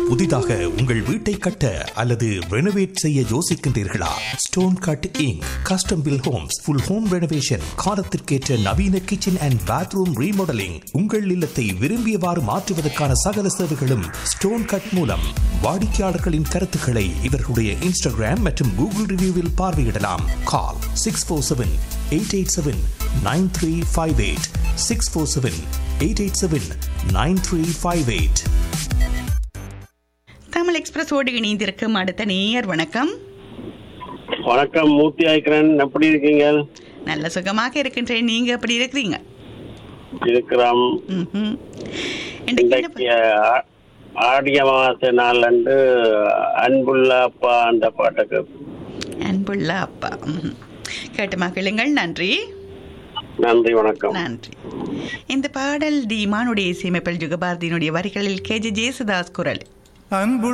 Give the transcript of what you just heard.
புதிதாக உங்கள் வீட்டை கட்ட அல்லது ரெனோவேட் செய்ய யோசிக்கின்றீர்களா stone cut inc custom built homes full home renovation காலத்திற்கேற்ற நவீன கிச்சன் அண்ட் பாத்ரூம் ரீமாடலிங் உங்கள் இல்லத்தை விரும்பியவாறு மாற்றுவதற்கான சகல சேவைகளும் ஸ்டோன் கட் மூலம் வாடிக்கையாளர்களின் கருத்துக்களை இவர்களுடைய இன்ஸ்டாகிராம் மற்றும் கூகுள் ரிவ்யூவில் பார்வையிடலாம் call six four seven eight eight seven nine three five eight six four seven eight eight seven nine three five eight Tamil எக்ஸ்பிரஸோடு இணைந்திருக்கும் அடுத்த நேயர் வணக்கம் வணக்கம் மூர்த்தி ஆய்க்கிறேன் எப்படி இருக்கீங்க நல்ல சுகமாக இருக்கின்றேன் நீங்க எப்படி இருக்கிறீங்க இருக்கிறோம் ம்ஹும். இன்றைக்கு என்ன இன்றைக்கு ஆ- ஆடி அமாவாசை நாள் அன்று அன்புள்ள அப்பா அந்த பாட்டுக்கு ப- அன்புள்ள அப்பா ம்ஹும். கேட்டு மகிழுங்கள் நன்றி நன்றி வணக்கம் நன்றி இந்த பாடல் டி மானுடைய இசையமைப்பில் ஜுகபாரதியினுடைய வரிகளில் கே ஜே ஜேசுதாஸ் குரல் அன்புள்ள